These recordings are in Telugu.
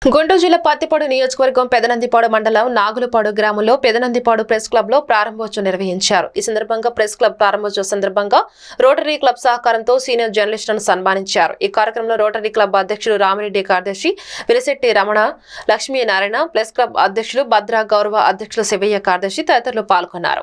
గుంటూరు జిల్లా పత్తిపాడు నియోజకవర్గం పెదనందిపాడు మండలం నాగులపాడు గ్రామంలో పెదనందిపాడు ప్రెస్ క్లబ్ లో ప్రారంభోత్సవం నిర్వహించారు ఈ సందర్భంగా ప్రెస్ క్లబ్ ప్రారంభోత్సవం సందర్భంగా రోటరీ క్లబ్ సహకారంతో సీనియర్ జర్నలిస్టులను సన్మానించారు ఈ కార్యక్రమంలో రోటరీ క్లబ్ అధ్యక్షులు రామిరెడ్డి కార్యదర్శి విలిశెట్టి రమణ లక్ష్మీ నారాయణ ప్రెస్ క్లబ్ అధ్యక్షులు భద్ర గౌరవ అధ్యక్షులు శివయ్య కార్యదర్శి తదితరులు పాల్గొన్నారు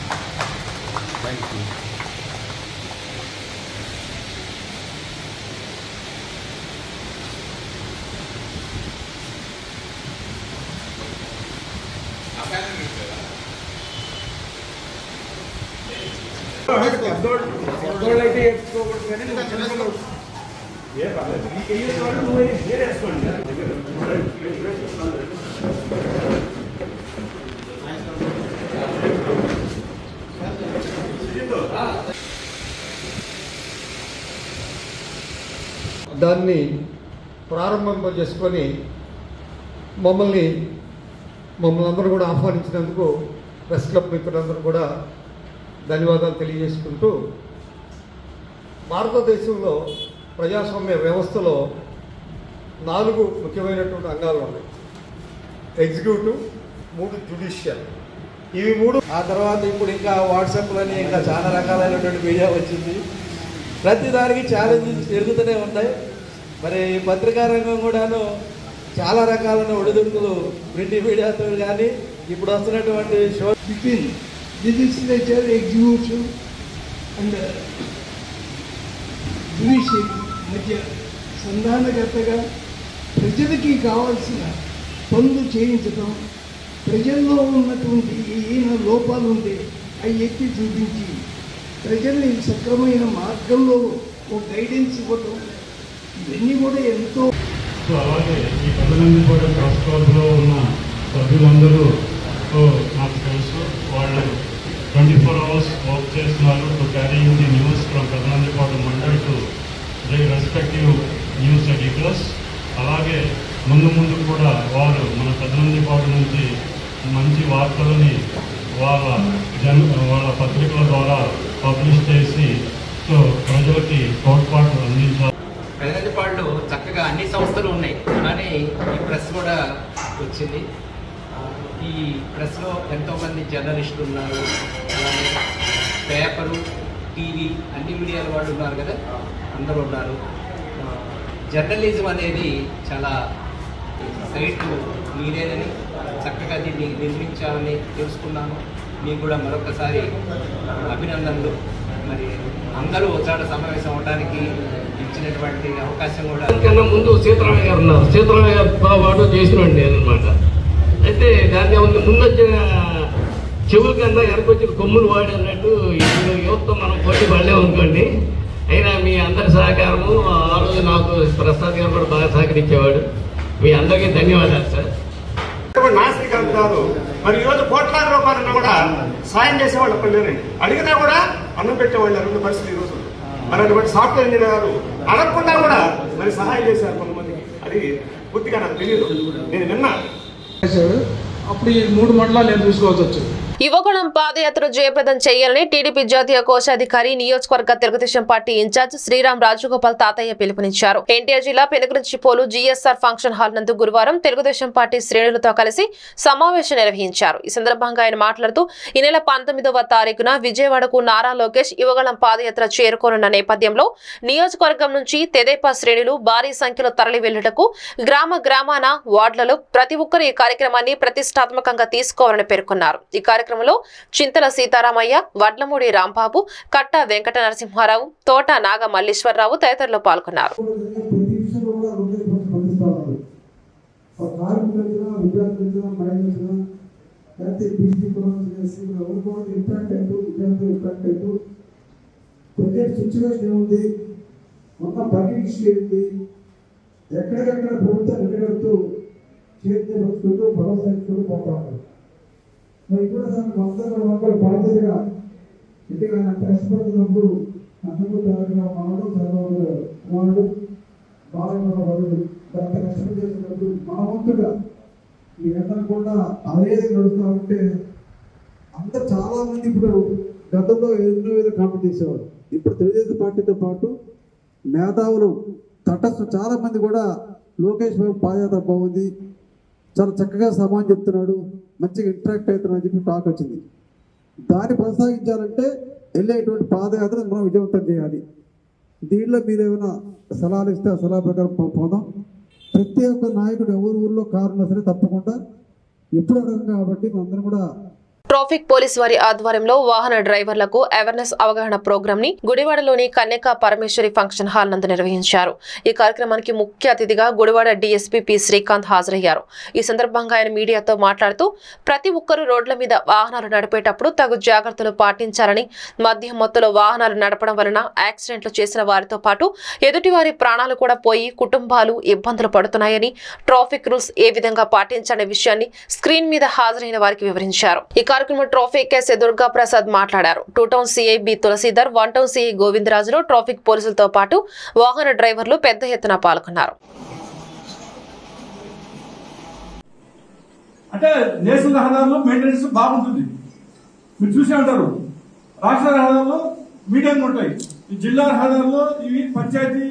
పెద్దోళ్ళైతే వేసుకోకూడదు కానీ నువ్వు చిన్నపిల్లలు. ఏ పర్లేదు. నీకు వేయని వాళ్ళు నువ్వు వేయి. మీరే వేసుకోండి. దాన్ని ప్రారంభం చేసుకొని మమ్మల్ని మమ్మల్ని అందరూ కూడా ఆహ్వానించినందుకు ప్రెస్ క్లబ్ మిత్రులందరూ కూడా ధన్యవాదాలు తెలియజేసుకుంటూ భారతదేశంలో ప్రజాస్వామ్య వ్యవస్థలో నాలుగు ముఖ్యమైనటువంటి అంగాలు ఉన్నాయి ఎగ్జిక్యూటివ్ మూడు జ్యుడిషియల్ ఇవి మూడు ఆ తర్వాత ఇప్పుడు ఇంకా వాట్సాప్లని ఇంకా చాలా రకాలైనటువంటి మీడియా వచ్చింది ప్రతి దానికి ఛాలెంజెస్ పెరుగుతూనే ఉంటాయి మరి ఈ పత్రికా రంగం కూడాను చాలా రకాలైన ఒడిదుడుకులు ప్రింట్ మీడియాతో కానీ ఇప్పుడు వస్తున్నటువంటి show between legislature, executive and judiciary మధ్య సంధానకర్తగా ప్రజలకి కావాల్సిన పనులు చేయించడం ప్రజల్లో ఉన్నటువంటి ఏమైనా లోపాలు ఉంటే అవి ఎత్తి చూపించి ప్రజల్ని సక్రమైన మార్గంలో ఒక గైడెన్స్ ఇవ్వటం ఇవన్నీ కూడా ఎంతో సో అలాగే ఈ పద్దెనిమిది కూడా ప్రెస్ క్లబ్లో ఉన్న సభ్యులందరూ ఓ, నాకు తెలుసు వాళ్ళు ట్వంటీ ఫోర్ అవర్స్ వర్క్ చేస్తున్నారు to carry the news from పద్దెనిమిది mandal to the respective news editors అలాగే ముందు ముందు కూడా వారు మన పద్దెనిమిది నుంచి మంచి వార్తలని వాళ్ళ జన్ వాళ్ళ పత్రికల ద్వారా పబ్లిష్ చేసి సో ప్రజలకి తోడ్పాటు అందించాలి పెదనందిపాడులో చక్కగా అన్ని సంస్థలు ఉన్నాయి అలానే ఈ ప్రెస్ కూడా వచ్చింది ఆ, ఈ ప్రెస్లో ఎంతోమంది జర్నలిస్టులు ఉన్నారు అలానే పేపరు టీవీ అన్ని మీడియాల వాళ్ళు ఉన్నారు కదా అందరూ ఉన్నారు ఆ, జర్నలిజం అనేది చాలా సైట్ మీరేనని చక్కగా దీన్ని నిర్మించాలని తెలుసుకున్నాను మీకు కూడా మరొకసారి అభినందనలు మరి అందరూ ఒకసారి సమావేశం అవడానికి ఇచ్చినటువంటి అవకాశం కూడా కన్నా ముందు సీతారామయ్య గారు ఉన్నారు సీతారామయ్య గారు పాటు చేసినండి నేను అనమాట అయితే దాన్ని ఏమన్నా ముందు వచ్చిన చెవుల కన్నా వెనకొచ్చిన కొమ్ములు వాడి అన్నట్టు ఇప్పుడు యువతతో మనం పోటీ పడలేము అనుకోండి అయినా మీ అందరి సహకారము ఆ రోజు నాకు ప్రసాద్ గారు కూడా బాగా సహకరించేవాడు మీ అందరికీ ధన్యవాదాలు సార్ ఇప్పుడు నాస్తికాలు కాదు మరి ఈ రోజు కోట్లాది రూపాయలన్నా కూడా సాయం చేసేవాళ్ళు అప్పుడు లేరు అడిగినా కూడా అన్నం పెట్టేవాళ్ళు రెండు పరిస్థితి ఈ రోజు మరి అటువంటి సాఫ్ట్వేర్ ఇంజనీర్ గారు అడగకుండా కూడా మరి సహాయం చేశారు కొంతమందికి అది పూర్తిగా నాకు తెలియదు నేను విన్నా అప్పుడు ఈ మూడు మండలాలు నేను చూసుకోవాల్సి వచ్చింది యువగణం పాదయాత్ర జయప్రదం చేయాలని టీడీపీ జాతీయ కోశాధికారి నియోజకవర్గ తెలుగుదేశం పార్టీ ఇన్ఛార్జ్ శ్రీరామ్ రాజగోపాల్ తాతయ్య పిలుపునిచ్చారు ఎన్టీఆర్ జిల్లా పెనుగురించిపోలు జీఎస్ఆర్ ఫంక్షన్ హాల్ నందు గురువారం తెలుగుదేశం పార్టీ శ్రేణులతో కలిసి సమావేశం నిర్వహించారు ఈ సందర్భంగా ఆయన మాట్లాడుతూ ఈ నెల పంతొమ్మిదవ తారీఖున విజయవాడకు నారా లోకేష్ యువగళం పాదయాత్ర చేరుకోనున్న నేపథ్యంలో నియోజకవర్గం నుంచి తెదేపా శ్రేణులు భారీ సంఖ్యలో తరలి వెళ్లుటకు గ్రామ గ్రామాన వార్డులలో ప్రతి ఒక్కరు ఈ కార్యక్రమాన్ని ప్రతిష్టాత్మకంగా తీసుకోవాలని పేర్కొన్నారు ఈ కార్యక్రమంలో చింతల సీతారామయ్య వడ్లమూడి రాంబాబు కట్ట వెంకట నరసింహారావు తోట నాగ మల్లీశ్వరరావు తదితరులు పాల్గొన్నారు ప్రతి విషయంలో కూడా అందరూ స్పందిస్తా ఉన్నారు ఒక కార్మికులు వచ్చినా విద్యార్థులు వచ్చినా మహిళలు వచ్చినా లేకపోతే బీసీ కులాలు ఎస్సీ ఎవరు కూడా ఇంపాక్ట్ అవుతూ విద్యార్థులు ఇంపాక్ట్ అవుతూ ప్రజెంట్ సిచ్యువేషన్ ఏముంది మొత్తం బడ్జెట్ ఇష్యూ ఏంటి ఎక్కడికక్కడ ప్రభుత్వం నిలబెడుతూ చేతి పరుచుకుంటూ భరోసా ఇచ్చుకుంటూ పోతా ఉన్నారు మరి కూడా దానికి మొత్తం మొక్కలు బాధ్యతగా ఇంటిగా కష్టపడుతున్నప్పుడు అన్నపుతారుగా మనడు చదవడు మనడు బాలవడు అంత కష్టం చేసినప్పుడు మా వంతుగా మీరందరూ కూడా అదే నడుస్తూ ఉంటే అంత చాలా మంది ఇప్పుడు గతంలో ఎన్నో ఏదో కామెంట్ చేసేవారు ఇప్పుడు తెలుగుదేశం పార్టీతో పాటు మేధావులు తటస్థ చాలా మంది కూడా లోకేష్ బాబు పాదయాత్ర బాగుంది చాలా చక్కగా సమాన్ చెప్తున్నాడు మంచిగా ఇంటరాక్ట్ అవుతున్నాడు అని చెప్పి టాక్ వచ్చింది దాన్ని కొనసాగించాలంటే వెళ్ళేటువంటి పాదయాత్ర మనం విజయవంతం చేయాలి దీనిలో మీరు ఏమైనా సలహాలు ఇస్తే ఆ సలహా ప్రకారం పో- పోదాం ప్రతి ఒక్క నాయకుడు ఎవరి ఊర్లో కారు ఉన్నా సరే తప్పకుండా ఎప్పుడు అడగం కాబట్టి మనందరం కూడా ట్రాఫిక్ పోలీస్ వారి ఆధ్వర్యంలో వాహన డ్రైవర్లకు అవేర్నెస్ అవగాహన ప్రోగ్రామ్ ని గుడివాడలోని కన్యకా పరమేశ్వరి ఫంక్షన్ హాల్ నందు నిర్వహించారు ఈ కార్యక్రమానికి ముఖ్య అతిథిగా గుడివాడ డీఎస్పీ పి శ్రీకాంత్ హాజరయ్యారు ఈ సందర్భంగా ఆయన మీడియాతో మాట్లాడుతూ ప్రతి ఒక్కరూ రోడ్ల మీద వాహనాలు నడిపేటప్పుడు తగు జాగ్రత్తలు పాటించాలని మద్యం మొత్తంలో వాహనాలు నడపడం వలన యాక్సిడెంట్లు చేసిన వారితో పాటు ఎదుటివారి ప్రాణాలు కూడా పోయి కుటుంబాలు ఇబ్బందులు పడుతున్నాయని ట్రాఫిక్ రూల్స్ ఏ విధంగా పాటించాలనే విషయాన్ని స్క్రీన్ మీద హాజరైన వారికి వివరించారు ఈ కార్యక్రమంలో ట్రాఫిక్ ఎస్ఏ దుర్గా ప్రసాద్ మాట్లాడారు two town CI B Tulasidhar one town CI Govindarajulu traffic పోలీసులతో పాటు వాహన డ్రైవర్లు పెద్ద ఎత్తున పాల్గొన్నారు అంటే నేషనల్ రహదారులు మెయింటెనెన్స్ బాగుంటుంది మీరు చూసే ఉంటారు రాష్ట్ర రహదారులు మీడియంగా ఉంటాయి ఈ జిల్లా రహదారులు ఇవి పంచాయతీ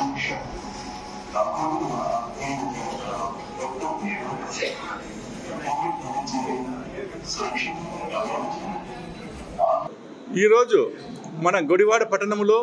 ఈరోజు మన గుడివాడ పట్టణంలో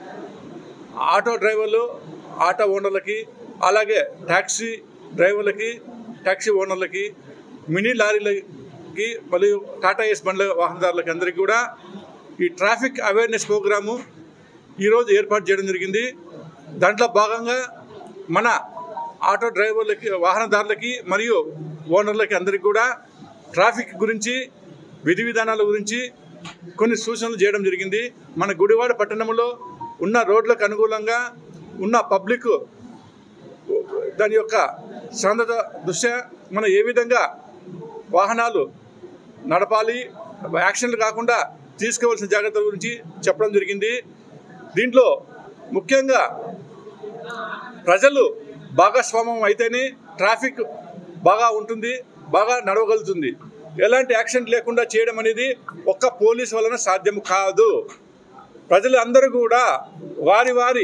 ఆటో డ్రైవర్లు ఆటో ఓనర్లకి అలాగే ట్యాక్సీ డ్రైవర్లకి ట్యాక్సీ ఓనర్లకి మినీ లారీలకి మరియు టాటా ఎస్ బండ్ల వాహనదారులకి అందరికీ కూడా ఈ ట్రాఫిక్ అవేర్నెస్ ప్రోగ్రాము ఈరోజు ఏర్పాటు చేయడం జరిగింది దాంట్లో భాగంగా మన ఆటో డ్రైవర్లకి వాహనదారులకి మరియు ఓనర్లకి అందరికీ కూడా ట్రాఫిక్ గురించి విధి విధానాల గురించి కొన్ని సూచనలు చేయడం జరిగింది మన గుడివాడ పట్టణంలో ఉన్న రోడ్లకు అనుకూలంగా ఉన్న పబ్లిక్ దాని యొక్క సాంద్రత దృష్ట్యా మనం ఏ విధంగా వాహనాలు నడపాలి యాక్సిడెంట్లు కాకుండా తీసుకోవాల్సిన జాగ్రత్తల గురించి చెప్పడం జరిగింది దీంట్లో ముఖ్యంగా ప్రజలు భాగస్వామ్యం అయితేనే ట్రాఫిక్ బాగా ఉంటుంది బాగా నడవగలుగుతుంది ఎలాంటి యాక్సిడెంట్ లేకుండా చేయడం అనేది ఒక్క పోలీస్ వలన సాధ్యం కాదు ప్రజలు అందరూ కూడా వారి వారి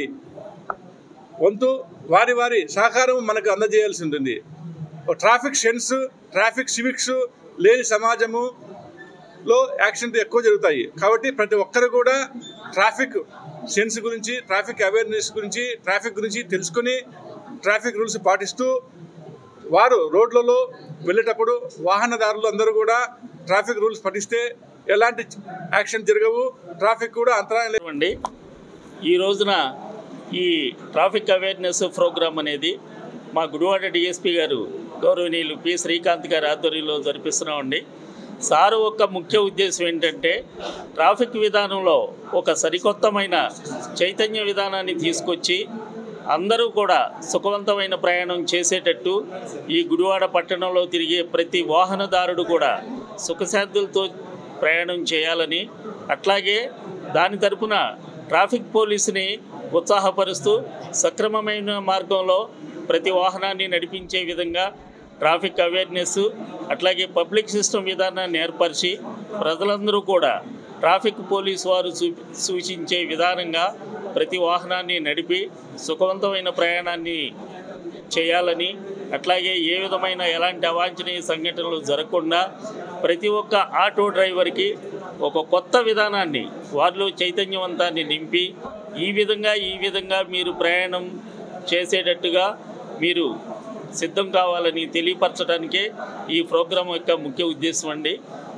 వంతు వారి వారి సహకారం మనకు అందజేయాల్సి ఉంటుంది ట్రాఫిక్ సెన్స్ ట్రాఫిక్ సివిక్స్ లేని సమాజము లో యాక్సిడెంట్ ఎక్కువ జరుగుతాయి కాబట్టి ప్రతి ఒక్కరు కూడా ట్రాఫిక్ సెన్స్ గురించి ట్రాఫిక్ అవేర్నెస్ గురించి ట్రాఫిక్ గురించి తెలుసుకొని ట్రాఫిక్ రూల్స్ పాటిస్తూ వారు రోడ్లలో వెళ్ళేటప్పుడు వాహనదారులు అందరూ కూడా ట్రాఫిక్ రూల్స్ పాటిస్తే ఎలాంటి యాక్షన్ జరగవు ట్రాఫిక్ కూడా అంతరాయం లేదు అండి ఈ రోజున ఈ ట్రాఫిక్ అవేర్నెస్ ప్రోగ్రామ్ అనేది మా గుడివాడ డిఎస్పి గారు గౌరవనీయులు పి శ్రీకాంత్ గారి ఆధ్వర్యంలో జరిపిస్తున్నామండి సారు ఒక ముఖ్య ఉద్దేశం ఏంటంటే ట్రాఫిక్ విధానంలో ఒక సరికొత్తమైన చైతన్య విధానాన్ని తీసుకొచ్చి అందరూ కూడా సుఖవంతమైన ప్రయాణం చేసేటట్టు ఈ గుడివాడ పట్టణంలో తిరిగే ప్రతి వాహనదారుడు కూడా సుఖశాంతులతో ప్రయాణం చేయాలని అట్లాగే దాని తరపున ట్రాఫిక్ పోలీసుని ఉత్సాహపరుస్తూ సక్రమమైన మార్గంలో ప్రతి వాహనాన్ని నడిపించే విధంగా ట్రాఫిక్ అవేర్నెస్ అట్లాగే పబ్లిక్ సిస్టమ్ విధానాన్ని ఏర్పరిచి ప్రజలందరూ కూడా ట్రాఫిక్ పోలీస్ వారు సూ సూచించే విధానంగా ప్రతి వాహనాన్ని నడిపి సుఖవంతమైన ప్రయాణాన్ని చేయాలని అట్లాగే ఏ విధమైన ఎలాంటి అవాంఛనీయ సంఘటనలు జరగకుండా ప్రతి ఒక్క ఆటో డ్రైవర్కి ఒక కొత్త విధానాన్ని వారిలో చైతన్యవంతాన్ని నింపి ఈ విధంగా ఈ విధంగా మీరు ప్రయాణం చేసేటట్టుగా మీరు సిద్ధం కావాలని తెలియపరచడానికే ఈ ప్రోగ్రాం యొక్క ముఖ్య ఉద్దేశం అండి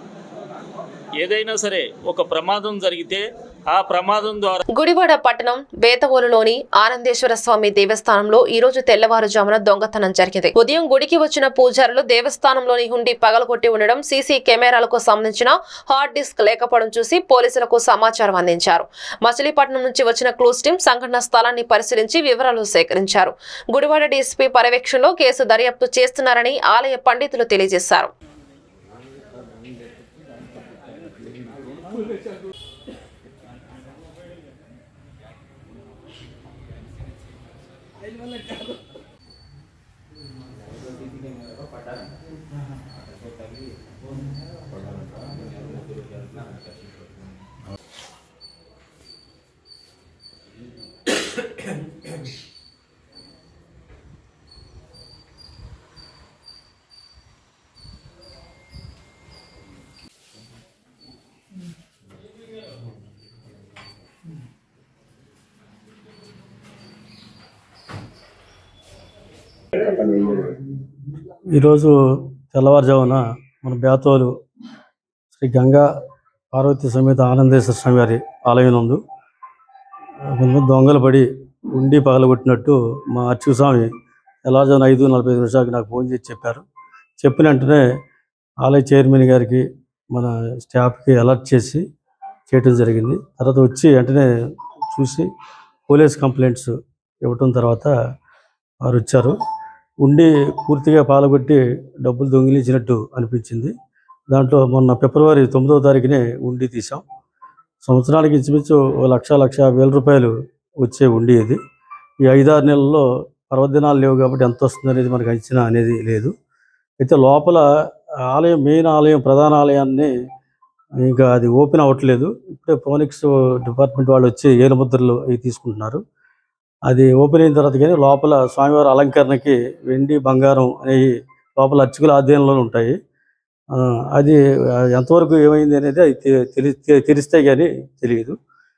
ఏదైనా సరే ఒక ప్రమాదం జరిగితే ఆ ప్రమాదం ద్వారా గుడివాడ పట్టణం బేతవోలులోని ఆనందేశ్వర స్వామి దేవస్థానంలో ఈ రోజు తెల్లవారుజామున దొంగతనం జరిగింది ఉదయం గుడికి వచ్చిన పూజారులు దేవస్థానంలోని హుండీ పగలగొట్టి ఉండడం సీసీ కెమెరాలకు సంబంధించిన హార్డ్ డిస్క్ లేకపోవడం చూసి పోలీసులకు సమాచారం అందించారు మచిలీపట్నం నుంచి వచ్చిన క్లూస్ టీం సంఘటన స్థలాన్ని పరిశీలించి వివరాలు సేకరించారు గుడివాడ డీఎస్పీ పర్యవేక్షణలో కేసు దర్యాప్తు చేస్తున్నారని ఆలయ పండితులు తెలియజేశారు ఈరోజు తెల్లవారుజామున మన బేతోలు శ్రీ గంగా పార్వతి సమేత ఆనందేశ్వర స్వామి వారి ఆలయం నందు కొంతమంది దొంగలు పడి ఉండి పగలగొట్టినట్టు మా అర్చక స్వామి తెల్లవారుజామున ఐదు నలభై ఐదు నిమిషాలకి నాకు ఫోన్ చేసి చెప్పారు చెప్పిన వెంటనే ఆలయ చైర్మన్ గారికి మన స్టాఫ్కి అలర్ట్ చేసి చేయటం జరిగింది తర్వాత వచ్చి వెంటనే చూసి పోలీస్ కంప్లైంట్స్ ఇవ్వటం తర్వాత వారు వచ్చారు ఉండి పూర్తిగా పాల్గొట్టి డబ్బులు దొంగిలించినట్టు అనిపించింది దాంట్లో మొన్న ఫిబ్రవరి తొమ్మిదవ తారీఖునే ఉండి తీసాం సంవత్సరానికి ఇంచుమించు ఓ లక్ష లక్ష వేల రూపాయలు వచ్చే ఉండి ఇది ఈ ఐదారు నెలల్లో పర్వదినాలు లేవు కాబట్టి ఎంత వస్తుంది అనేది మనకు అంచనా అనేది లేదు అయితే లోపల ఆలయం మెయిన్ ఆలయం ప్రధాన ఆలయాన్ని ఇంకా అది ఓపెన్ అవ్వట్లేదు ఇప్పుడే ఫోనిక్స్ డిపార్ట్మెంట్ వాళ్ళు వచ్చి ఏలుముద్రలు అవి తీసుకుంటున్నారు అది ఓపెన్ అయిన తర్వాత కానీ లోపల స్వామివారి అలంకరణకి వెండి బంగారం అనేవి లోపల అర్చకుల ఆధ్వర్యంలో ఉంటాయి ఆ, అది ఆ, ఎంతవరకు ఏమైంది అనేది అది తె- తెలి తె- తెలిస్తే కానీ తెలియదు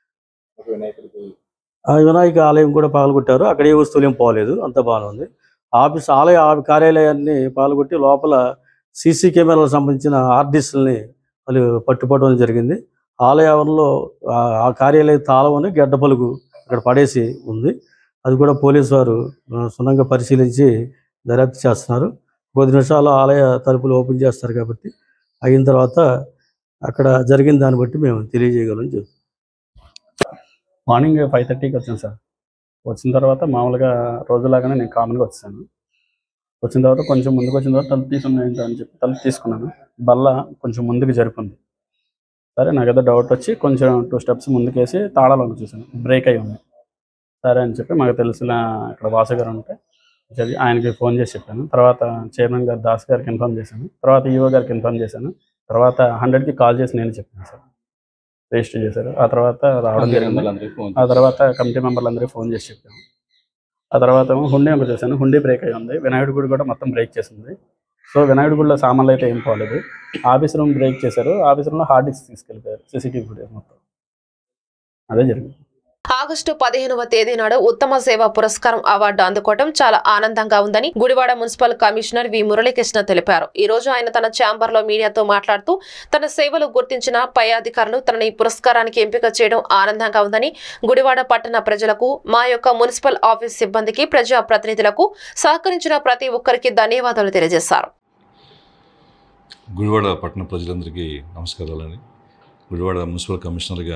ఆ వినాయక ఆలయం కూడా పాల్గొట్టారు అక్కడ ఏ వస్తువులు ఏం పోలేదు అంత బాగానే ఉంది ఆఫీస్ ఆలయ ఆ- కార్యాలయాన్ని పాల్గొట్టి లోపల సీసీ కెమెరాలకు సంబంధించిన ఆర్డిస్ట్ని వాళ్ళు పట్టుకోవడం జరిగింది ఆలయంలో ఆ- ఆ కార్యాలయ తాళం గడ్డ పలుకు అక్కడ పడేసి ఉంది అది కూడా పోలీసు వారు ఆ, క్షుణ్ణంగా పరిశీలించి దర్యాప్తు చేస్తున్నారు కొద్ది నిమిషాల్లో ఆలయ తలుపులు ఓపెన్ చేస్తారు కాబట్టి అయిన తర్వాత అక్కడ జరిగిన దాన్ని బట్టి మేము తెలియజేయగలం చెప్తాం మార్నింగ్ ఫైవ్ థర్టీకి వచ్చాను సార్ వచ్చిన తర్వాత మామూలుగా రోజులాగానే నేను కామన్గా వచ్చాను వచ్చిన తర్వాత కొంచెం ముందుకు వచ్చిన తర్వాత తలుపు తీసుకున్నాను ఏంటో అని చెప్పి తలుపు తీసుకున్నాను బల్ల కొంచెం ముందుకు జరిపింది సరే నాకు ఏదో డౌట్ వచ్చి కొంచెం టూ స్టెప్స్ ముందుకేసి తాళాలను చూసాను బ్రేక్ అయి ఉంది సరే అని చెప్పి మాకు తెలిసిన ఇక్కడ వాసు గారు ఉంటే చెప్పి ఆయనకి ఫోన్ చేసి చెప్పాను తర్వాత చైర్మన్ గారు దాస్ గారికి ఇన్ఫార్మ్ చేశాను తర్వాత ఈఓ గారికి ఇన్ఫార్మ్ చేశాను తర్వాత హండ్రెడ్కి కాల్ చేసి నేను చెప్పాను సార్ రిజిస్టర్ చేశారు ఆ తర్వాత రావడం కమిటీ జరిగింది మెంబర్లందరికీ ఫోన్ ఆ తర్వాత కమిటీ మెంబర్లందరికీ ఫోన్ చేసి చెప్పాము ఆ తర్వాత ఏమో హుండీ ఒకటి చేశాను హుండీ బ్రేక్ అయి ఉంది వినాయకుడి గుడి కూడా మొత్తం బ్రేక్ చేసింది సో వినాయకుడి గుడిలో సామాన్లు అయితే ఏం పోలేదు ఆఫీస్ రూమ్ బ్రేక్ చేశారు ఆఫీస్ రూమ్లో హార్డ్ డిస్క్ తీసుకెళ్ళిపోయారు సీసీటీవీ ఫుటేజ్ మొత్తం అదే జరిగింది ఆగస్టు పదిహేనవ తేదీ నాడు ఉత్తమ సేవా పురస్కారం అవార్డు అందుకోవడం చాలా ఆనందంగా ఉందని Gudivada municipal commissioner V Muralikrishna తెలిపారు ఈ రోజు ఆయన తన ఛాంబర్ లో మీడియాతో మాట్లాడుతూ తన సేవలు గుర్తించిన పై అధికారులు తనని ఈ పురస్కారానికి ఎంపిక చేయడం ఆనందంగా ఉందని గుడివాడ పట్టణ ప్రజలకు మా యొక్క మున్సిపల్ ఆఫీస్ సిబ్బందికి ప్రజా ప్రతినిధులకు సహకరించిన ప్రతి ఒక్కరికి ధన్యవాదాలు తెలియజేశారు గుడివాడ పట్టణ ప్రజలందరికీ నమస్కారాలండి గుడివాడ మున్సిపల్ కమిషనర్గా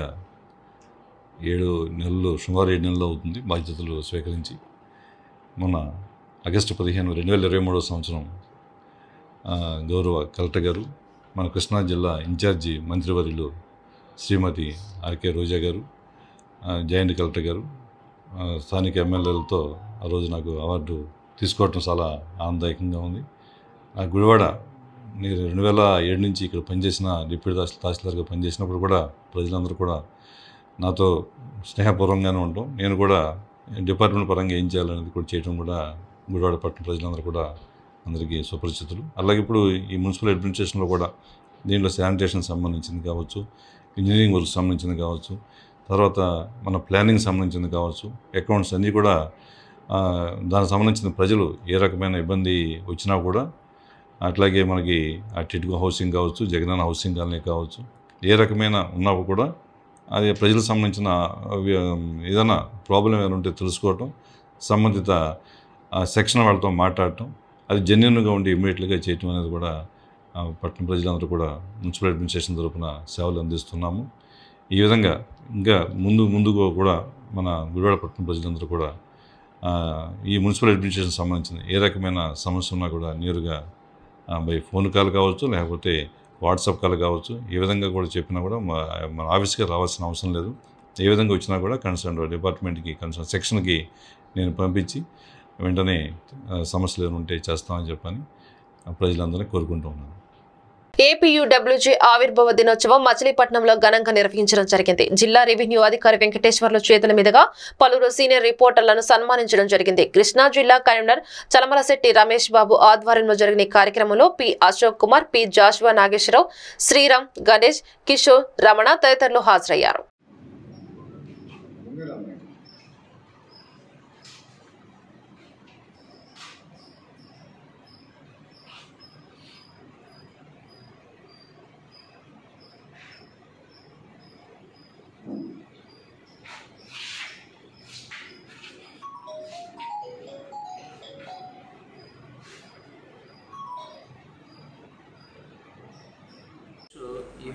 ఏడు నెలలు సుమారు ఏడు నెలలు అవుతుంది బాధ్యతలు స్వీకరించి మొన్న ఆగస్టు పదిహేను రెండు వేల ఇరవై మూడవ సంవత్సరం ఆ, గౌరవ కలెక్టర్ గారు మన కృష్ణా జిల్లా ఇన్ఛార్జి మంత్రివర్యులు శ్రీమతి ఆర్కే రోజా గారు ఆ, జాయింట్ కలెక్టర్ గారు ఆ, స్థానిక ఎమ్మెల్యేలతో ఆ రోజు నాకు అవార్డు తీసుకోవటం చాలా ఆనందదాయకంగా ఉంది ఆ గుడివాడ నేను రెండు వేల ఏడు నుంచి ఇక్కడ పనిచేసిన డిప్యూటీ తహసీల్ తహసీల్దార్గా పనిచేసినప్పుడు కూడా ప్రజలందరూ కూడా నాతో స్నేహపూర్వకంగానే ఉంటాం నేను కూడా డిపార్ట్మెంట్ పరంగా ఏం చేయాలనేది కూడా చేయడం కూడా గుడివాడ పట్టణ ప్రజలందరూ కూడా అందరికీ సుపరిచితులు అలాగే ఇప్పుడు ఈ మున్సిపల్ అడ్మినిస్ట్రేషన్లో కూడా దీంట్లో శానిటేషన్ సంబంధించింది కావచ్చు ఇంజనీరింగ్ వర్క్ సంబంధించింది కావచ్చు తర్వాత మన ప్లానింగ్ సంబంధించింది కావచ్చు అకౌంట్స్ అన్నీ కూడా ఆ, దానికి సంబంధించిన ప్రజలు ఏ రకమైన ఇబ్బంది వచ్చినా కూడా అట్లాగే మనకి ఆ టిట్కో హౌసింగ్ కావచ్చు జగనన్న హౌసింగ్ కాలనీ కావచ్చు ఏ రకమైన ఉన్నా కూడా అది ప్రజలకు సంబంధించిన అవి, ఏదైనా ప్రాబ్లం ఏమైనా ఉంటే తెలుసుకోవటం సంబంధిత ఆ సెక్షన్ వాళ్ళతో మాట్లాడటం అది జెన్యున్గా ఉండి ఇమ్మీడియట్గా చేయటం అనేది కూడా ఆ, పట్టణ ప్రజలందరూ కూడా మున్సిపల్ అడ్మినిస్ట్రేషన్ తరఫున సేవలు అందిస్తున్నాము ఈ విధంగా ఇంకా ముందు ముందుకు కూడా మన గుడివాడ పట్టణ ప్రజలందరూ కూడా ఆ, ఈ మున్సిపల్ అడ్మినిస్ట్రేషన్ సంబంధించిన ఏ రకమైన సమస్య ఉన్నా కూడా నేరుగా బై ఫోన్ కాల్ కావచ్చు లేకపోతే వాట్సాప్ కాల్ కావచ్చు ఏ విధంగా కూడా చెప్పినా కూడా మా మన ఆఫీస్కి రావాల్సిన అవసరం లేదు ఏ విధంగా వచ్చినా కూడా కన్సర్న్ డిపార్ట్మెంట్కి కన్సర్న్ సెక్షన్కి నేను పంపించి వెంటనే ఆ, సమస్యలు ఏమైనా ఉంటే చేస్తామని చెప్పని ఆ, ప్రజలందరినీ కోరుకుంటూ ఉన్నాను ఏపీయూడబ్ల్యూజీ ఆవిర్భావ దినోత్సవం మచిలీపట్నంలో ఘనంగా నిర్వహించడం జరిగింది జిల్లా రెవెన్యూ అధికారి వెంకటేశ్వర్లు చేతుల మీదుగా పలువురు సీనియర్ రిపోర్టర్లను సన్మానించడం జరిగింది కృష్ణా జిల్లా కన్వీనర్ చలమలశెట్టి రమేష్ బాబు ఆధ్వర్యంలో జరిగిన ఈ కార్యక్రమంలో పి అశోక్ కుమార్ పి జాషువా నాగేశ్వరరావు శ్రీరామ్ గణేష్ కిషోర్ రమణ తదితరులు హాజరయ్యారు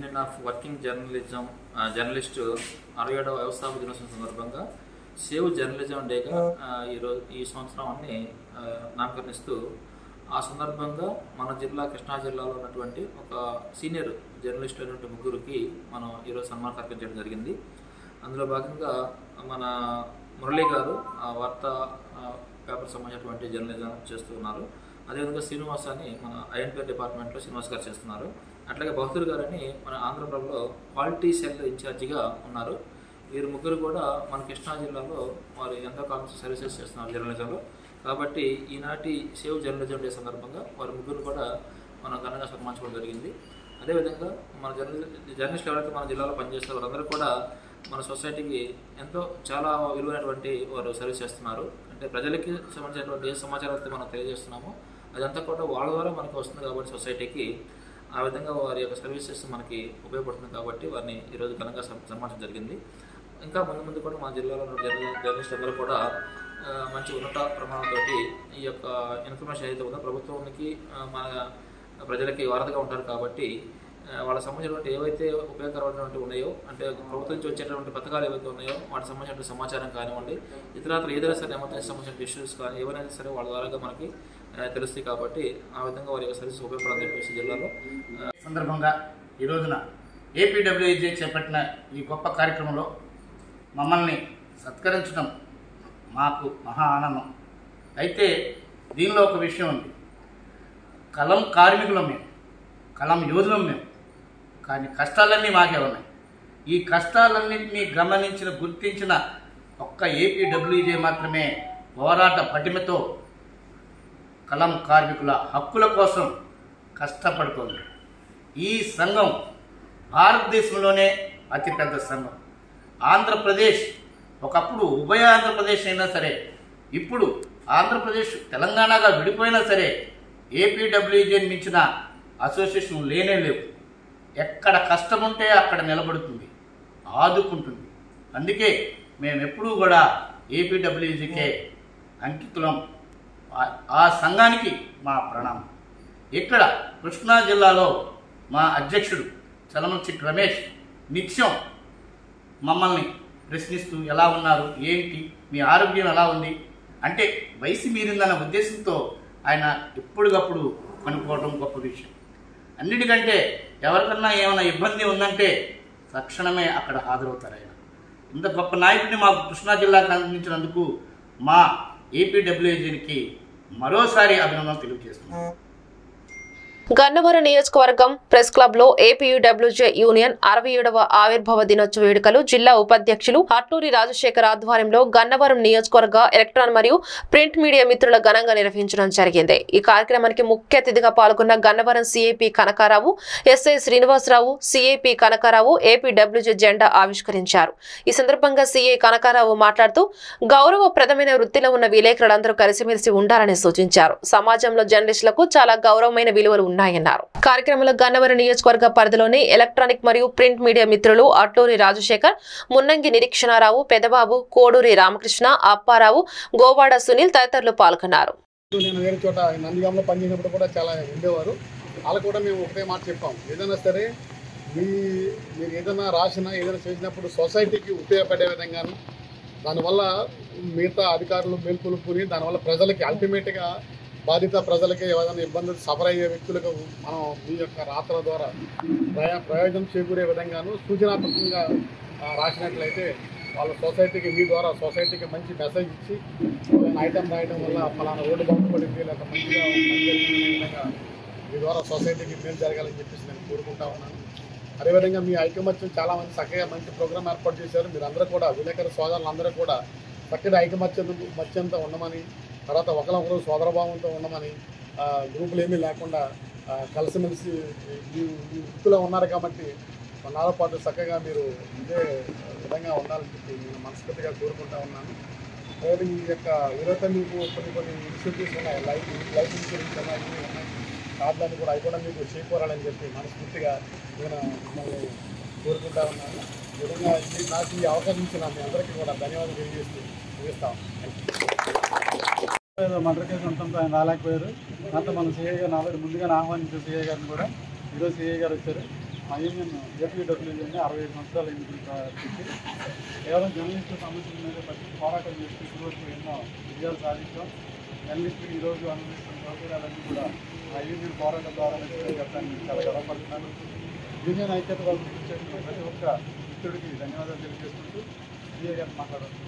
యూనియన్ ఆఫ్ వర్కింగ్ జర్నలిజం ఆ, జర్నలిస్ట్ అరవై ఏడవ వ్యవస్థాపక దినోత్సవం సందర్భంగా సేవ్ జర్నలిజం డేగా ఆ, ఈరోజు ఈ సంవత్సరం అన్ని ఆ, నామకరణిస్తూ ఆ సందర్భంగా మన జిల్లా కృష్ణా జిల్లాలో ఉన్నటువంటి ఒక సీనియర్ జర్నలిస్ట్ అయినటువంటి ముగ్గురికి మనం ఈరోజు సన్మాన కార్యక్రమం చేయడం జరిగింది అందులో భాగంగా మన మురళీ గారు ఆ వార్త ఆ, పేపర్ సంబంధించినటువంటి జర్నలిజం చేస్తూ ఉన్నారు అదేవిధంగా శ్రీనివాస్ అని మన ఐఎన్పీ డిపార్ట్మెంట్లో శ్రీనివాస్ గారు చేస్తున్నారు అట్లాగే బహదూర్ గారు అని మన ఆంధ్రప్రభలో క్వాలిటీ సెల్ ఇన్ఛార్జిగా ఉన్నారు వీరు ముగ్గురు కూడా మన కృష్ణా జిల్లాలో వారు ఎంతో కాలం సర్వీసెస్ చేస్తున్నారు జర్నలిజంలో కాబట్టి ఈనాటి సేవ్ జర్నలిజం డే సందర్భంగా వారి ముగ్గురు కూడా మనం ఘనంగా సన్మానించడం జరిగింది అదేవిధంగా మన జర్నలి జర్నలిస్టులు ఎవరైతే మన జిల్లాలో పనిచేస్తారో వాళ్ళందరూ కూడా మన సొసైటీకి ఎంతో చాలా విలువైనటువంటి వారు సర్వీస్ చేస్తున్నారు అంటే ప్రజలకి సంబంధించినటువంటి ఏ సమాచారం అయితే మనం తెలియజేస్తున్నామో అదంతా కూడా వాళ్ళ ద్వారా మనకి వస్తుంది కాబట్టి సొసైటీకి ఆ విధంగా వారి యొక్క సర్వీసెస్ మనకి ఉపయోగపడుతుంది కాబట్టి వారిని ఈరోజు ఘనంగా సన్- సన్మానించడం జరిగింది ఇంకా ముందు ముందు కూడా మా జిల్లాలో ఉన్న జర్నలి జర్నలిస్ట్ అందరూ కూడా ఆ, మంచి ఉన్నత ప్రమాణంతో ఈ యొక్క ఇన్ఫర్మేషన్ ఏదైతే ఉందో ప్రభుత్వానికి ఆ, మన ప్రజలకి వారధిగా ఉంటారు కాబట్టి ఆ, వాళ్ళకి సంబంధించినటువంటి ఏవైతే ఉపయోగకరమైనటువంటి ఉన్నాయో అంటే ప్రభుత్వం నుంచి వచ్చేటువంటి పథకాలు ఏవైతే ఉన్నాయో వాటికి సంబంధించిన సమాచారం కానివ్వండి ఇతరాత్ర ఏదైనా సరే ఎమర్జెన్సీ సంబంధించిన ఇష్యూస్ కానీ ఏవైనా సరే వాళ్ళ ద్వారా మనకి ఆ, తెలుస్తాయి కాబట్టి ఆ విధంగా వారి యొక్క సర్వీస్ ఉపయోగపడాలని చెప్పేసి జిల్లాలో ఆ, సందర్భంగా ఈ రోజున ఏపీడబ్ల్యూజే చేపట్టిన ఈ గొప్ప కార్యక్రమంలో మమ్మల్ని సత్కరించడం మాకు మహా ఆనందం అయితే దీనిలో ఒక విషయం ఉంది కలం కార్మికులం మేము కలం యోధులం మేము కానీ కష్టాలన్నీ మాకే ఉన్నాయి ఈ కష్టాలన్నింటినీ గమనించిన గుర్తించిన ఒక్క ఏపీడబ్ల్యూజే మాత్రమే పోరాట పటిమతో కలం కార్మికుల హక్కుల కోసం కష్టపడుతోంది ఈ సంఘం భారతదేశంలోనే అతిపెద్ద సంఘం ఆంధ్రప్రదేశ్ ఒకప్పుడు ఉభయ ఆంధ్రప్రదేశ్ అయినా సరే ఇప్పుడు ఆంధ్రప్రదేశ్ తెలంగాణగా విడిపోయినా సరే ఏపీడబ్ల్యూజీని మించిన అసోసియేషన్ లేనే లేవు ఎక్కడ కష్టం ఉంటే అక్కడ నిలబడుతుంది ఆదుకుంటుంది అందుకే మేము ఎప్పుడూ కూడా ఏపీడబ్ల్యూజీకే అంకితులం ఆ- ఆ సంఘానికి మా ప్రణామం ఇక్కడ కృష్ణా జిల్లాలో మా అధ్యక్షుడు చలమచిట్ రమేష్ నిత్యం మమ్మల్ని ప్రశ్నిస్తూ ఎలా ఉన్నారు ఏంటి మీ ఆరోగ్యం ఎలా ఉంది అంటే వయసు మీరిందన్న ఉద్దేశంతో ఆయన ఎప్పటికప్పుడు కనుక్కోవడం గొప్ప విషయం అన్నిటికంటే ఎవరికన్నా ఏమైనా ఇబ్బంది ఉందంటే తక్షణమే అక్కడ హాజరవుతారు ఆయన ఇంత గొప్ప నాయకుడిని మాకు కృష్ణా జిల్లాకు అందించినందుకు మా ఏపీడబ్ల్యూజీకి మరోసారి అభినందనలు తెలియజేస్తున్నాం గన్నవరం నియోజకవర్గం ప్రెస్ క్లబ్ లో ఏపీయూడబ్ల్యూజే యూనియన్ అరవై ఏడవ ఆవిర్భావ దినోత్సవ వేడుకలు జిల్లా ఉపాధ్యక్షులు అట్టూరి రాజశేఖర్ ఆధ్వర్యంలో గన్నవరం నియోజకవర్గ ఎలక్ట్రాన్ మరియు ప్రింట్ మీడియా మిత్రుల ఘనంగా నిర్వహించడం జరిగింది ఈ కార్యక్రమానికి ముఖ్య అతిథిగా పాల్గొన్న Gannavaram CAP Kanakarao SI Srinivasarao CAP Kanakarao APWJ జెండా ఆవిష్కరించారు ఈ సందర్భంగా సిఐ కనకారావు మాట్లాడుతూ గౌరవప్రదమైన వృత్తిలో ఉన్న విలేకరులందరూ కలిసిమెలిసి ఉండాలని సూచించారు సమాజంలో జర్నలిస్టులకు చాలా గౌరవమైన విలువలు ఉన్నాయన్నారు కార్యక్రమంలో గన్నవరం నియోజకవర్గ పరిధిలోని ఎలక్ట్రానిక్ మరియు ప్రింట్ మీడియా మిత్రులు అట్టూరి రాజశేఖర్ మున్నంగి నిరీక్షణారావు పెదబాబు కోడూరి రామకృష్ణ అప్పారావు గోవాడ సునీల్ తదితరులు పాల్గొన్నారు నేను వేరే చోట నందిగాంలో పనిచేసినప్పుడు కూడా చాలా ఉండేవారు వాళ్ళు కూడా మేము ఒకటే మాట చెప్పాం ఏదైనా సరే మీ మీరు ఏదైనా రాసినా ఏదైనా చేసినప్పుడు సొసైటీకి ఉపయోగపడే విధంగాను దానివల్ల మిగతా అధికారులు మేల్కొలుపుని దానివల్ల ప్రజలకి అల్టిమేట్గా బాధిత ప్రజలకి ఏదైనా ఇబ్బందులు సఫర్ అయ్యే వ్యక్తులకు మనం మీ యొక్క రాతల ద్వారా ప్రయా ప్రయోజనం చేకూరే విధంగాను సూచనాత్మకంగా ఆ, రాసినట్లయితే వాళ్ళ సొసైటీకి మీ ద్వారా సొసైటీకి మంచి మెసేజ్ ఇచ్చి ఏదైనా ఐటమ్ రాయడం వల్ల ఫలానా రోడ్డు బాగుపడింది లేదా మంచిగా పనిచేస్తుంది అనే విధంగా మీ ద్వారా సొసైటీకి మేలు జరగాలని చెప్పేసి నేను కోరుకుంటా ఉన్నాను అదేవిధంగా మీ ఐకమత్యం చాలా మంది చక్కగా మంచి ప్రోగ్రామ్ ఏర్పాటు చేశారు మీరు అందరూ కూడా విలేకరు సోదరులు అందరూ కూడా చక్కటి ఐకమత్యం మత్యంతో ఉండమని తర్వాత ఒకరినొకరు సోదరభావంతో ఉండమని ఆ, గ్రూపులు ఏమీ లేకుండా ఆ, కలిసిమెలిసి ఈ ఈ వృత్తిలో ఉన్నారు కాబట్టి కొన్నాళ్ళ పాటు చక్కగా మీరు ఇదే విధంగా ఉండాలని చెప్పి నేను మనస్ఫూర్తిగా కోరుకుంటా ఉన్నాను అదే ఈ యొక్క ఈరోజు మీకు కొన్ని కొన్ని ఇన్స్టిట్యూట్స్ ఉన్నాయి లైఫ్ లైఫ్ ఇన్సూరెన్స్ ఉన్నాయి ఇవి ఉన్నాయి కార్డులన్నీ కూడా అవి కూడా మీకు చేకూరాలని చెప్పి మనస్ఫూర్తిగా నేను మిమ్మల్ని కోరుకుంటా ఉన్నాను ఈ విధంగా ఈ నాకు ఈ అవకాశం ఇచ్చిన మీ అందరికీ కూడా ధన్యవాదాలు తెలియజేస్తూ ముగిస్తాం ఏదో మర్డర్ కేసు ఉండటంతో ఆయన రాలేకపోయారు దాంతో మన సిఐ గారిని ఆల్రెడీ ముందుగానే ఆహ్వానించిన సిఐ గారిని కూడా ఈరోజు సిఐ గారు వచ్చారు మా యూనియన్ ఏపీడబ్ల్యూని అరవై ఐదు సంవత్సరాలు అయింది పెట్టి కేవలం జర్నలిస్టు సమస్యల మీద ప్రతి పోరాటం చేస్తూ ఇప్పటివరకు ఎన్నో విజయాలు సాధించాం జర్నలిస్టులు ఈరోజు అనుభవిస్తున్న సౌకర్యాలన్నీ కూడా ఆ యూనియన్ పోరాటం ద్వారా చెప్పడానికి చాలా గర్వపడుతున్నాను యూనియన్ ఐక్యత వాళ్ళు గుర్తించేటువంటి ప్రతి ఒక్క మిత్రుడికి ధన్యవాదాలు తెలియజేసుకుంటూ సీఏ గారు మాట్లాడుతున్నాను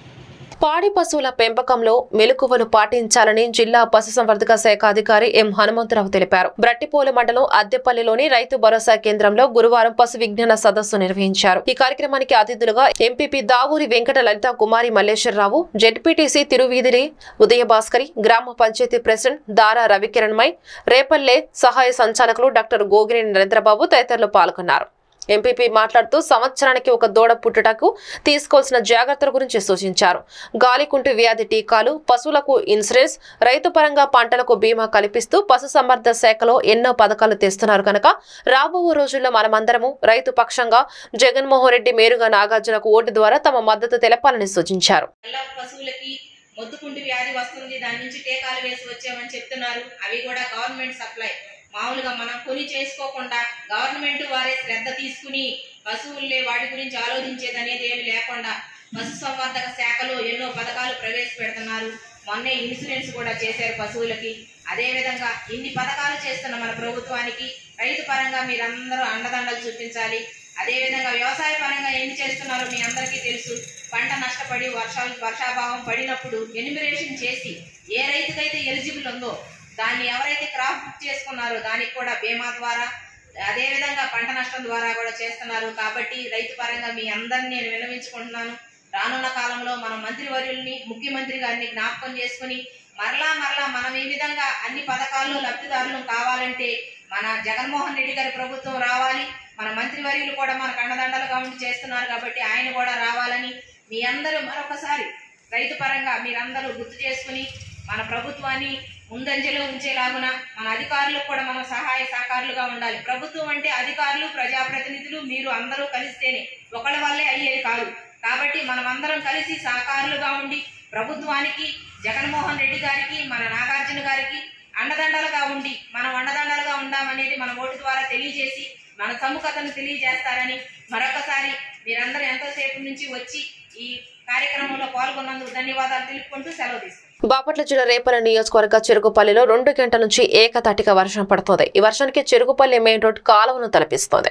పాడి పశువుల పెంపకంలో మెలకువలు పాటించాలని జిల్లా పశుసంవర్ధక శాఖ అధికారి ఎం హనుమంతరావు తెలిపారు బ్రట్టిపోలు మండలం అద్దెపల్లిలోని రైతు భరోసా కేంద్రంలో గురువారం పశు విజ్ఞాన సదస్సు నిర్వహించారు ఈ కార్యక్రమానికి అతిథులుగా ఎంపీపీ దావూరి వెంకట లలిత కుమారి మల్లేశ్వరరావు జెడ్పీటీసీ తిరువీధిరి ఉదయభాస్కరి గ్రామ పంచాయతీ ప్రెసిడెంట్ దారా రవికిరణ్ మై రేపల్లె సహాయ సంచాలకులు డాక్టర్ గోగినేని నరేంద్రబాబు తదితరులు పాల్గొన్నారు ఎంపీపీ మాట్లాడుతూ సంవత్సరానికి ఒక దూడ పుట్టుటకు తీసుకోవాల్సిన జాగ్రత్తల గురించి సూచించారు గాలికుంటు వ్యాధి టీకాలు పశువులకు ఇన్సూరెన్స్ రైతు పరంగా పంటలకు బీమా కల్పిస్తూ పశుసంవర్ధ శాఖలో ఎన్నో పథకాలు తెస్తున్నారు కనుక రాబో రోజుల్లో మనమందరము రైతు పక్షంగా జగన్మోహన్ రెడ్డి మేరుగా నాగార్జునకు ఓటు ద్వారా తమ మద్దతు తెలపాలని సూచించారు నల్ల పశువులకి మొద్దుకుంటి వ్యాధి వస్తుంది దాని నుంచి టీకాలు వేసి వచ్చామని చెప్తున్నారు అవి కూడా గవర్నమెంట్ సప్లై మామూలుగా మనం కొని చేసుకోకుండా గవర్నమెంట్ వారే శ్రద్ధ తీసుకుని పశువుల్లే వాటి గురించి ఆలోచించేది అనేది ఏమి లేకుండా పశు సంవర్ధక శాఖలో ఎన్నో పథకాలు ప్రవేశపెడుతున్నారు మొన్నే ఇన్సూరెన్స్ కూడా చేశారు పశువులకి అదే విధంగా ఇన్ని పథకాలు చేస్తున్న మన ప్రభుత్వానికి రైతు పరంగా మీరందరూ అండదండలు చూపించాలి అదే విధంగా వ్యవసాయ పరంగా ఏం చేస్తున్నారో మీ అందరికీ తెలుసు పంట నష్టపడి వర్షాలు వర్షాభావం పడినప్పుడు ఎనిమిరేషన్ చేసి ఏ రైతుకైతే ఎలిజిబుల్ ఉందో దాన్ని ఎవరైతే క్రాప్ బుక్ చేసుకున్నారో దానికి కూడా బీమా ద్వారా అదే విధంగా పంట నష్టం ద్వారా కూడా చేస్తున్నారు కాబట్టి రైతు పరంగా మీ అందరిని నేను విన్నవించుకుంటున్నాను రానున్న కాలంలో మన మంత్రివర్యుల్ని ముఖ్యమంత్రి గారిని జ్ఞాపకం చేసుకుని మరలా మరలా మనం ఈ విధంగా అన్ని పథకాల్లో లబ్ధిదారులు కావాలంటే మన జగన్మోహన్ రెడ్డి గారి ప్రభుత్వం రావాలి మన మంత్రివర్యులు కూడా మనకు అండదండలుగా ఉండి చేస్తున్నారు కాబట్టి ఆయన కూడా రావాలని మీ అందరూ మరొకసారి రైతు పరంగా మీరందరూ గుర్తు చేసుకుని మన ప్రభుత్వాన్ని ముందంజలో ఉంచేలాగున మన అధికారులకు కూడా మనం సహాయ సహకారులుగా ఉండాలి ప్రభుత్వం అంటే అధికారులు ప్రజాప్రతినిధులు మీరు అందరూ కలిస్తేనే ఒకళ్ళ వల్లే అయ్యేది కాదు కాబట్టి మనం అందరం కలిసి సహకారులుగా ఉండి ప్రభుత్వానికి జగన్మోహన్ రెడ్డి గారికి మన నాగార్జున గారికి అండదండలుగా ఉండి మనం అండదండలుగా ఉందామనేది మన ఓటు ద్వారా తెలియజేసి మన సముఖతను తెలియజేస్తారని మరొకసారి మీరందరూ ఎంతోసేపు నుంచి వచ్చి ఈ కార్యక్రమంలో పాల్గొన్నందుకు ధన్యవాదాలు తెలుపుకుంటూ సెలవు తీసుకుంటాం బాపట్ల జిల్లా రేపల్లి నియోజకవర్గ చెరుకుపల్లిలో రెండు గంటల నుంచి ఏకతాటిగా వర్షం పడుతోంది ఈ వర్షానికి చెరుకుపల్లి మెయిన్ రోడ్ కాలువను తలపిస్తోంది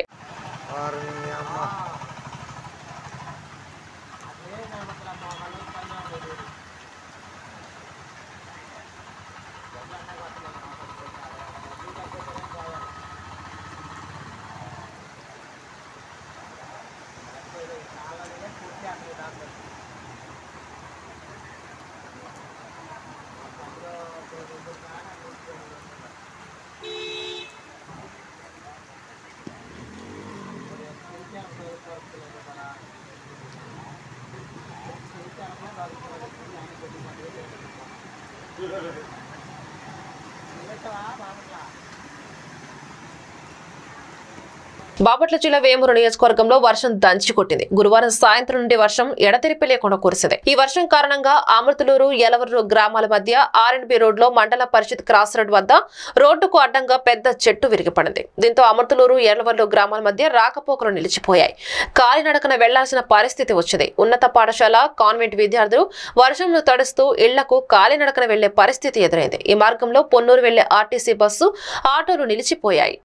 బాపట్ల జిల్లా వేమూరు నియోజకవర్గంలో వర్షం దంచి కొట్టింది గురువారం సాయంత్రం నుండి వర్షం ఎడతెరిపి లేకుండా కురిసింది ఈ వర్షం కారణంగా అమృతలూరు యలవరు గ్రామాల మధ్య ఆర్ఎన్బి రోడ్ లో మండల పరిషత్ క్రాస్ రోడ్ వద్ద రోడ్డుకు అడ్డంగా పెద్ద చెట్టు విరిగిపడింది దీంతో అమృతలూరు యలవర్లు గ్రామాల మధ్య రాకపోకలు నిలిచిపోయాయి కాలినడకన వెళ్లాల్సిన పరిస్థితి వచ్చింది ఉన్నత పాఠశాల కాన్వెంట్ విద్యార్థులు వర్షంలో తడుస్తూ ఇళ్లకు కాలినడకన వెళ్లే పరిస్థితి ఎదురైంది ఈ మార్గంలో పొన్నూరు వెళ్లే ఆర్టీసీ బస్సు ఆటోలు నిలిచిపోయాయి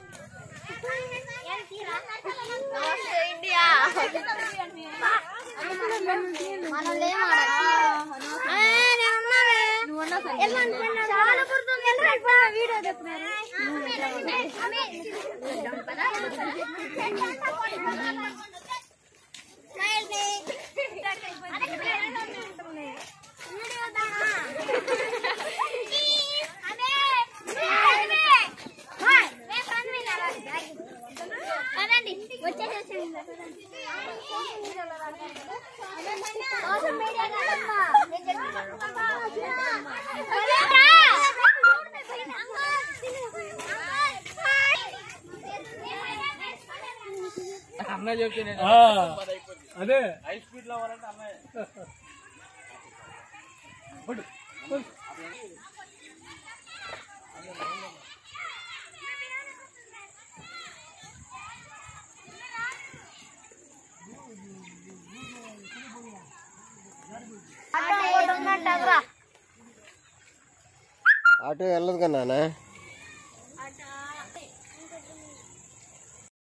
అన్న చెప్తే అదే హై స్పీడ్ లో అవ్వాలంటే అన్నయ్య ఆటో వెళ్ళదు కన్నా